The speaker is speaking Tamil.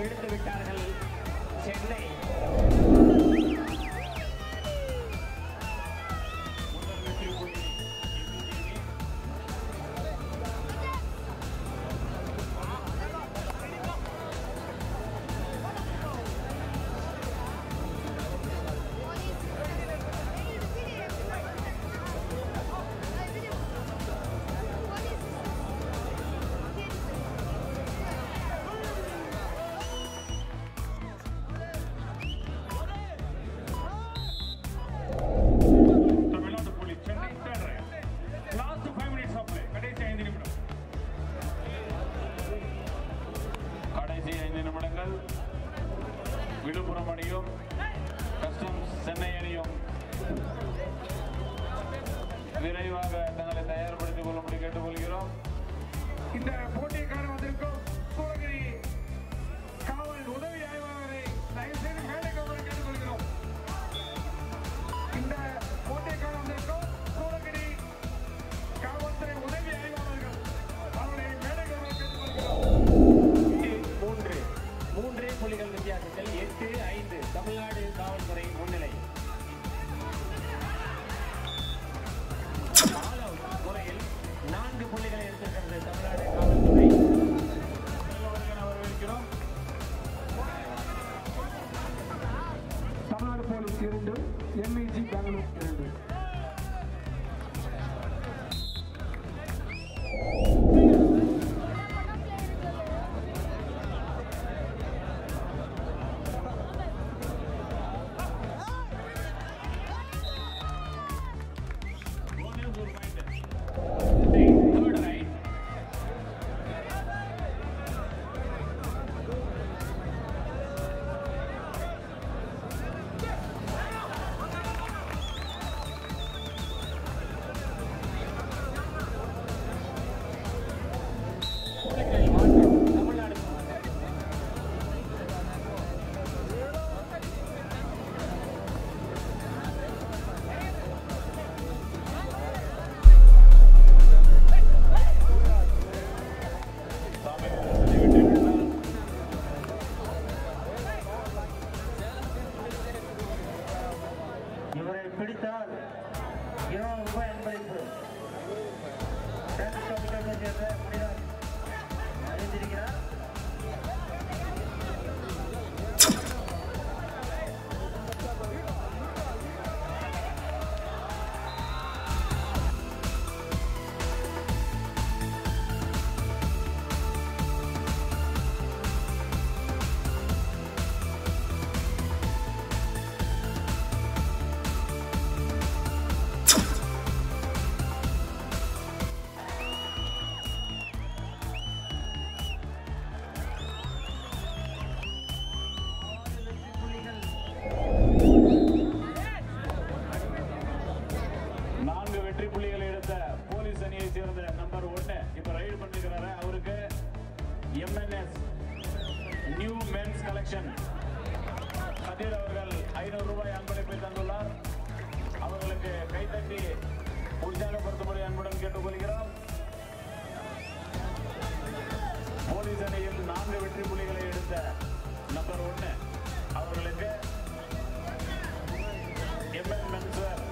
எடுத்து விட்டார்கள் சென்னை முதல் வெற்றி புள்ளி MUG அணி. தமிழ்நாடு புள்ளி Chennai third raid last five minutes of play கடைசி ஐந்து நிமிடம் கடைசி ஐந்து நிமிடங்கள் விழுப்புரம் அணியும் கஸ்டம்ஸ் சென்னை அணியும் விரைவாக தங்களை தயார்படுத்திக் கொள்ளும்படி கேட்டுக்கொள்கிறோம் இந்த போட்டியை காண வந்திருக்கும் சூளகிரி காவல் உதவி ஆய்வாளரை தயவு செய்து மேடைக்கு வருமாறு கேட்டுக்கொள்கிறோம் இந்த போட்டியை காண வந்திருக்கும் சூளகிரி காவல்துறை உதவி ஆய்வாளர்கள் அவர்களை மேடைக்கு வருமாறு கேட்டுக்கொள்கிறோம் எட்டு, மூன்று மூன்றே புள்ளிகள் வித்தியாசத்தில் எட்டு ஐந்து தமிழ்நாடு காவல்துறை முன்னிலை All out முறையில் நான்கு புள்ளிகளை எடுத்திருக்கிறது தமிழ்நாடு காவல்துறை அவர்களை வரவேற்கிறோம் தமிழ்நாடு போலீஸ் இரண்டு எம்இஜி பெங்களூர் இரண்டு போனஸ் ஒரு பாயிண்ட் Third right. புள்ளிகளில் மாற்றம் தமிழ்நாடு சாமி வெற்றி பெற்றார் இவரை பிடித்தால் இருநூறு ரூபாய் அன்பளிப்பு டான்ஸ் கமிட்டியை சேர்ந்த மனிதர் அறிந்திருக்கிறார் நான்கு வெற்றி புள்ளிகளை எடுத்த போலீஸ் அணியை சேர்ந்த நம்பர் ஒன்னு இப்ப ரைடு பண்ணிருக்கிறாரு அவருக்கு MNS new men's collection Kathir அவர்கள் ஐநூறு ரூபாய் அன்பளிப்பை தந்துள்ளார் அவர்களுக்கு கைத்தட்டி உற்சாகப்படுத்தும்படி அன்புடன் கேட்டுக்கொள்கிறோம் போலீஸ் அணியில் நான்கு வெற்றி புள்ளிகளை எடுத்த நம்பர் ஒன்னு அவர்களுக்கு எம்என் மென்சர்